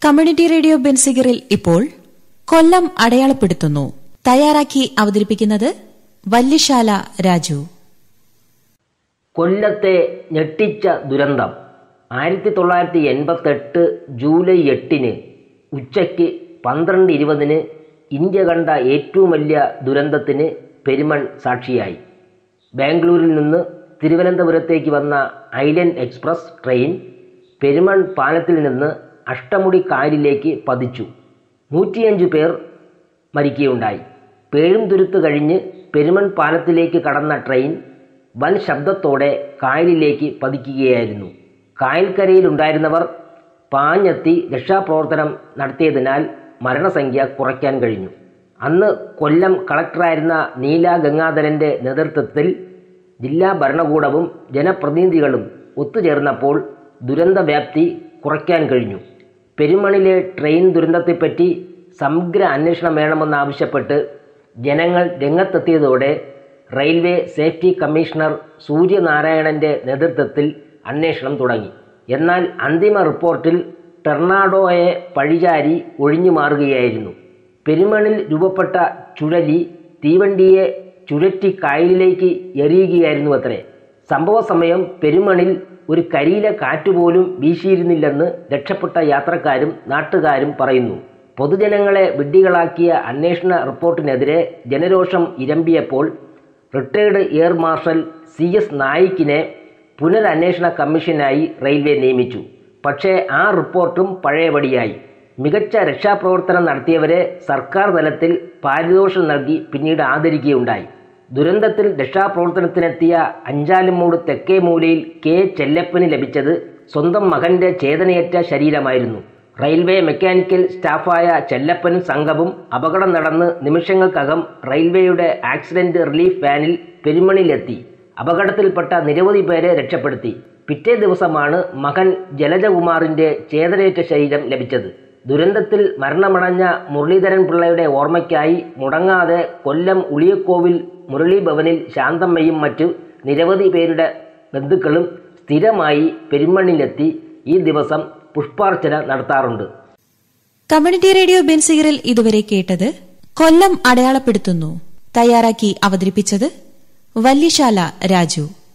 community radio ബെൻസിഗറിൽ ഇപ്പോൾ കൊല്ലം അടയാളപ്പെടുത്തുന്നു തയ്യാറാക്കി അവതരിപ്പിക്കുന്നത് വല്യശാല രാജു കൊല്ലത്തെ ഞെട്ടിച്ച ദുരന്തം ആയിരത്തി തൊള്ളായിരത്തി എൺപത്തെട്ട് ജൂലൈ എട്ടിന് ഉച്ചയ്ക്ക് പന്ത്രണ്ട് ഇരുപതിന് ഇന്ത്യ കണ്ട ഏറ്റവും വലിയ ദുരന്തത്തിന് പെരുമൺ സാക്ഷിയായി ബാംഗ്ലൂരിൽ നിന്ന് തിരുവനന്തപുരത്തേക്ക് വന്ന ഐലൻഡ് എക്സ്പ്രസ് ട്രെയിൻ പെരുമൺ പാലത്തിൽ നിന്ന് അഷ്ടമുടി കായലിലേക്ക് പതിച്ചു നൂറ്റിയഞ്ച് പേർ മരിക്കുകയുണ്ടായി പേഴും തുരുത്ത് കഴിഞ്ഞ് പെരുമൺ പാലത്തിലേക്ക് കടന്ന ട്രെയിൻ വൻ ശബ്ദത്തോടെ കായലിലേക്ക് പതിക്കുകയായിരുന്നു കായൽക്കരയിലുണ്ടായിരുന്നവർ പാഞ്ഞെത്തി രക്ഷാപ്രവർത്തനം നടത്തിയതിനാൽ മരണസംഖ്യ കുറയ്ക്കാൻ കഴിഞ്ഞു അന്ന് കൊല്ലം കളക്ടറായിരുന്ന നീല ഗംഗാധരന്റെ നേതൃത്വത്തിൽ ജില്ലാ ഭരണകൂടവും ജനപ്രതിനിധികളും ഒത്തുചേർന്നപ്പോൾ ദുരന്ത വ്യാപ്തി കുറയ്ക്കാൻ കഴിഞ്ഞു പെരുമണിലെ ട്രെയിൻ ദുരന്തത്തെപ്പറ്റി സമഗ്ര അന്വേഷണം വേണമെന്നാവശ്യപ്പെട്ട് ജനങ്ങൾ രംഗത്തെത്തിയതോടെ റെയിൽവേ സേഫ്റ്റി കമ്മീഷണർ സൂര്യനാരായണന്റെ നേതൃത്വത്തിൽ അന്വേഷണം തുടങ്ങി എന്നാൽ അന്തിമ റിപ്പോർട്ടിൽ ടെർണാഡോയെ പഴിചാരി ഒഴിഞ്ഞു മാറുകയായിരുന്നു പെരുമണിൽ രൂപപ്പെട്ട ചുഴലി തീവണ്ടിയെ ചുഴറ്റി കായലിലേക്ക് എറിയുകയായിരുന്നു അത്രേ സംഭവ സമയം പെരുമണിൽ ഒരു കരിയില കാറ്റുപോലും വീശിയിരുന്നില്ലെന്ന് രക്ഷപ്പെട്ട യാത്രക്കാരും നാട്ടുകാരും പറയുന്നു പൊതുജനങ്ങളെ വിഡ്ഢികളാക്കിയ അന്വേഷണ റിപ്പോർട്ടിനെതിരെ ജനരോഷം ഇരമ്പിയപ്പോൾ retired air marshal C S നായിക്കിനെ പുനരന്വേഷണ കമ്മീഷനായി റെയിൽവേ നിയമിച്ചു പക്ഷേ ആ റിപ്പോർട്ടും പഴയപടിയായി മികച്ച രക്ഷാപ്രവർത്തനം നടത്തിയവരെ സർക്കാർ തലത്തിൽ പാരിതോഷം നൽകി പിന്നീട് ആദരിക്കുകയുണ്ടായി ദുരന്തത്തിൽ രക്ഷാപ്രവർത്തനത്തിനെത്തിയ അഞ്ചാലുമൂട് തെക്കേ മൂലയിൽ കെ ചെല്ലപ്പന് ലഭിച്ചത് സ്വന്തം മകന്റെ ചേതനയേറ്റ ശരീരമായിരുന്നു റെയിൽവേ മെക്കാനിക്കൽ സ്റ്റാഫായ ചെല്ലപ്പനും സംഘവും അപകടം നടന്ന് നിമിഷങ്ങൾക്കകം റെയിൽവേയുടെ ആക്സിഡന്റ് റിലീഫ് വാനിൽ പെരുമണിലെത്തി അപകടത്തിൽപ്പെട്ട നിരവധി പേരെ രക്ഷപ്പെടുത്തി പിറ്റേ ദിവസമാണ് മകൻ ജലജകുമാറിന്റെ ചേതനയേറ്റ ശരീരം ലഭിച്ചത് ദുരന്തത്തിൽ മരണമടഞ്ഞ മുരളീധരൻ പിള്ളയുടെ ഓർമ്മയ്ക്കായി മുടങ്ങാതെ കൊല്ലം ഉളിയക്കോവിൽ മുരളി ഭവനിൽ ശാന്തമ്മയും മറ്റു നിരവധി പേരുടെ ബന്ധുക്കളും സ്ഥിരമായി പെരുമണ്ണിലെത്തി ഈ ദിവസം പുഷ്പാർച്ചന നടത്താറുണ്ട് കമ്മ്യൂണിറ്റി റേഡിയോ ബെൻസിഗറിൽ ഇതുവരെ കേട്ടത് കൊല്ലം അടയാളപ്പെടുത്തുന്നു തയ്യാറാക്കി അവതരിപ്പിച്ചത് വല്യശാല രാജു